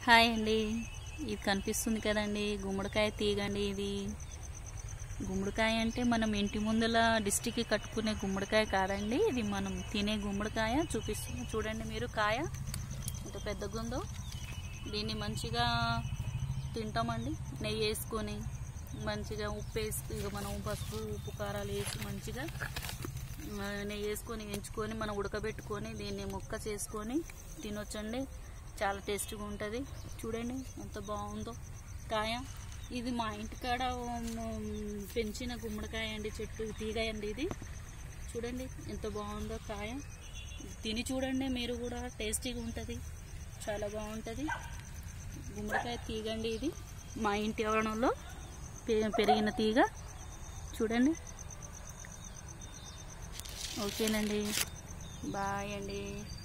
hi అండి ఇది కనిపిస్తుంది కదండి గుమ్మడికాయ తీగండి ఇది గుమ్మడికాయ అంటే మనం ఇంటి ముందల డిస్టిక్కి కట్టుకునే గుమ్మడికాయ కాదండి ఇది మనం తినే గుమ్మడికాయ చూపిస్తుంది చూడండి మీరు కాయ ఎంత పెద్దగా ఉందో దీన్ని మంచిగా తింటామండి నెయ్యి వేసుకొని మంచిగా ఉప్పు వేసి ఇక మనం పసుపు ఉప్పు కారాలు వేసి మంచిగా ఆ, నెయ్యి వేసుకొని ఎంచుకొని మనం ఉడకబెట్టుకొని దీన్ని ముక్క చేసుకొని తినొచ్చండి చాలా టేస్టీగా ఉంటుంది చూడండి ఎంత బాగుందో కాయ ఇది మా ఇంటికాడ ఉమ్, పెంచిన గుమ్మడికాయ అండి చెట్టు తీగ అండి ఇది చూడండి ఎంత బాగుందో కాయ తిని చూడండి మీరు కూడా టేస్టీగా ఉంటుంది చాలా బాగుంటుంది గుమ్మడికాయ తీగండి ఇది మా ఇంటి ఆవరణలో పె- పెరిగిన తీగ చూడండి ఓకేనండి బాయ్ అండి